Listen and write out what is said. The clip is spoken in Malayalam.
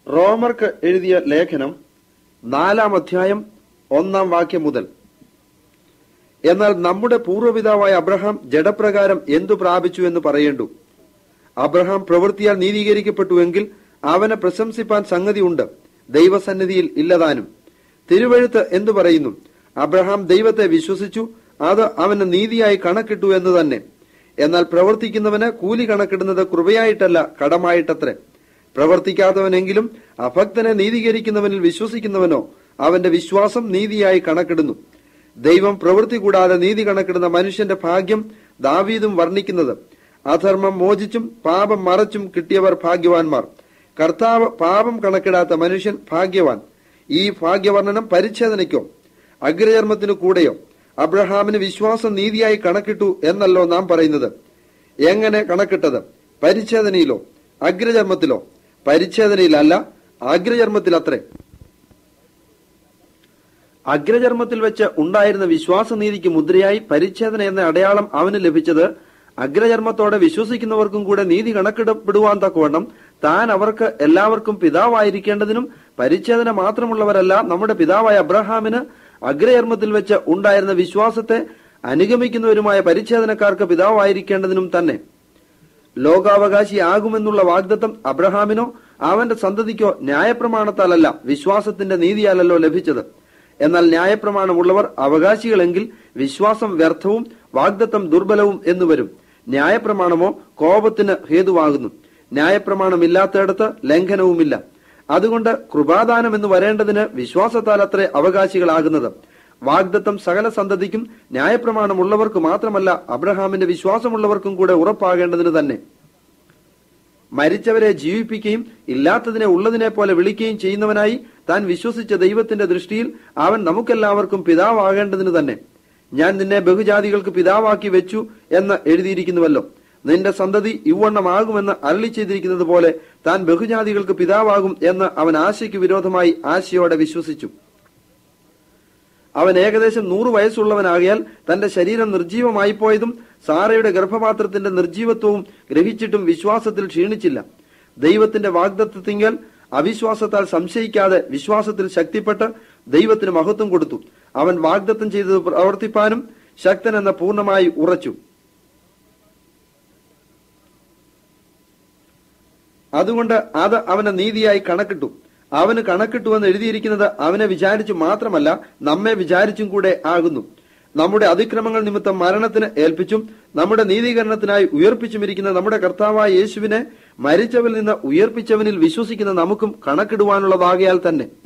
റോമർക്ക് എഴുതിയ ലേഖനം നാലാം അധ്യായം ഒന്നാം വാക്യം മുതൽ എന്നാൽ നമ്മുടെ പൂർവ്വപിതാവായ അബ്രഹാം ജഡപ്രകാരം എന്തു പ്രാപിച്ചു എന്ന് പറയേണ്ടു അബ്രഹാം പ്രവൃത്തിയാൽ നീതീകരിക്കപ്പെട്ടുവെങ്കിൽ അവനെ പ്രശംസിപ്പാൻ സംഗതിയുണ്ട് ദൈവസന്നിധിയിൽ ഇല്ലതാനും തിരുവഴുത്ത് എന്തു പറയുന്നു അബ്രഹാം ദൈവത്തെ വിശ്വസിച്ചു അത് അവന് നീതിയായി കണക്കിട്ടു എന്ന് തന്നെ എന്നാൽ പ്രവർത്തിക്കുന്നവന് കൂലി കണക്കിടുന്നത് കൃപയായിട്ടല്ല കടമായിട്ടത്രേ പ്രവർത്തിക്കാത്തവനെങ്കിലും അഭക്തനെ നീതീകരിക്കുന്നവനിൽ വിശ്വസിക്കുന്നവനോ അവന്റെ വിശ്വാസം നീതിയായി കണക്കിടുന്നു ദൈവം പ്രവൃത്തി കൂടാതെ നീതി കണക്കിടുന്ന മനുഷ്യന്റെ ഭാഗ്യം ദാവീദും വർണ്ണിക്കുന്നത് അധർമ്മം മോചിച്ചും പാപം മറച്ചും കിട്ടിയവർ ഭാഗ്യവാന്മാർ കർത്താവ് പാപം കണക്കിടാത്ത മനുഷ്യൻ ഭാഗ്യവാൻ ഈ ഭാഗ്യവർണ്ണനം പരിച്ഛേദനയ്ക്കോ അഗ്രചർമ്മത്തിനു കൂടെയോ അബ്രഹാമിന് വിശ്വാസം നീതിയായി കണക്കിട്ടു എന്നല്ലോ നാം പറയുന്നത് എങ്ങനെ കണക്കിട്ടത് പരിച്ഛേദനയിലോ അഗ്രചർമ്മത്തിലോ പരിച്ഛേദനയിലല്ല അഗ്രചർമ്മത്തിലത്രേ അഗ്രചർമ്മത്തിൽ വെച്ച് ഉണ്ടായിരുന്ന വിശ്വാസനീതിക്ക് മുദ്രയായി പരിച്ഛേദന എന്ന അടയാളം അവന് ലഭിച്ചത് അഗ്രചർമ്മത്തോടെ വിശ്വസിക്കുന്നവർക്കും കൂടെ നീതി കണക്കിടപ്പെടുവാൻ തക്കവണ്ണം താൻ അവർക്ക് എല്ലാവർക്കും പിതാവായിരിക്കേണ്ടതിനും പരിച്ഛേദന മാത്രമുള്ളവരല്ല നമ്മുടെ പിതാവായ അബ്രഹാമിന് അഗ്രചർമ്മത്തിൽ വെച്ച് ഉണ്ടായിരുന്ന വിശ്വാസത്തെ അനുഗമിക്കുന്നവരുമായ പരിച്ഛേദനക്കാർക്ക് പിതാവായിരിക്കേണ്ടതിനും തന്നെ ലോകാവകാശിയാകുമെന്നുള്ള വാഗ്ദത്തം അബ്രഹാമിനോ അവന്റെ സന്തതിക്കോ ന്യായപ്രമാണത്താലല്ല വിശ്വാസത്തിന്റെ നീതിയാലല്ലോ ലഭിച്ചത് എന്നാൽ ന്യായപ്രമാണമുള്ളവർ അവകാശികളെങ്കിൽ വിശ്വാസം വ്യർത്ഥവും വാഗ്ദത്തം ദുർബലവും എന്നു വരും ന്യായപ്രമാണമോ കോപത്തിന് ഹേതുവാകുന്നു ന്യായപ്രമാണമില്ലാത്തയിടത്ത് ലംഘനവുമില്ല അതുകൊണ്ട് കൃപാദാനം എന്ന് വരേണ്ടതിന് വിശ്വാസത്താൽ അത്രേ അവകാശികളാകുന്നത് വാഗ്ദത്തം സകല സന്തതിക്കും ന്യായപ്രമാണമുള്ളവർക്ക് മാത്രമല്ല അബ്രഹാമിന്റെ വിശ്വാസമുള്ളവർക്കും കൂടെ ഉറപ്പാകേണ്ടതിന് തന്നെ മരിച്ചവരെ ജീവിപ്പിക്കുകയും ഇല്ലാത്തതിനെ ഉള്ളതിനെ പോലെ വിളിക്കുകയും ചെയ്യുന്നവനായി താൻ വിശ്വസിച്ച ദൈവത്തിന്റെ ദൃഷ്ടിയിൽ അവൻ നമുക്കെല്ലാവർക്കും പിതാവാകേണ്ടതിന് തന്നെ ഞാൻ നിന്നെ ബഹുജാതികൾക്ക് പിതാവാക്കി വെച്ചു എന്ന് എഴുതിയിരിക്കുന്നുവല്ലോ നിന്റെ സന്തതി ഇവണ്ണമാകുമെന്ന് അരളി ചെയ്തിരിക്കുന്നത് പോലെ താൻ ബഹുജാതികൾക്ക് പിതാവാകും എന്ന് അവൻ ആശയ്ക്ക് വിരോധമായി ആശയോടെ വിശ്വസിച്ചു അവൻ ഏകദേശം നൂറ് വയസ്സുള്ളവനാകിയാൽ തന്റെ ശരീരം നിർജീവമായി പോയതും സാറയുടെ ഗർഭപാത്രത്തിന്റെ നിർജീവത്വവും ഗ്രഹിച്ചിട്ടും വിശ്വാസത്തിൽ ക്ഷീണിച്ചില്ല ദൈവത്തിന്റെ വാഗ്ദത്വത്തിങ്കൽ അവിശ്വാസത്താൽ സംശയിക്കാതെ വിശ്വാസത്തിൽ ശക്തിപ്പെട്ട് ദൈവത്തിന് മഹത്വം കൊടുത്തു അവൻ വാഗ്ദത്തം ചെയ്തത് പ്രവർത്തിപ്പാനും ശക്തൻ എന്ന പൂർണ്ണമായി ഉറച്ചു അതുകൊണ്ട് അത് അവനെ നീതിയായി കണക്കിട്ടു അവന് കണക്കിട്ടുവെന്ന് എഴുതിയിരിക്കുന്നത് അവനെ വിചാരിച്ചു മാത്രമല്ല നമ്മെ വിചാരിച്ചും കൂടെ ആകുന്നു നമ്മുടെ അതിക്രമങ്ങൾ നിമിത്തം മരണത്തിന് ഏൽപ്പിച്ചും നമ്മുടെ നീതീകരണത്തിനായി ഉയർപ്പിച്ചുമിരിക്കുന്ന നമ്മുടെ കർത്താവായ യേശുവിനെ മരിച്ചവരിൽ നിന്ന് ഉയർപ്പിച്ചവനിൽ വിശ്വസിക്കുന്ന നമുക്കും കണക്കിടുവാനുള്ളതാകയാൽ തന്നെ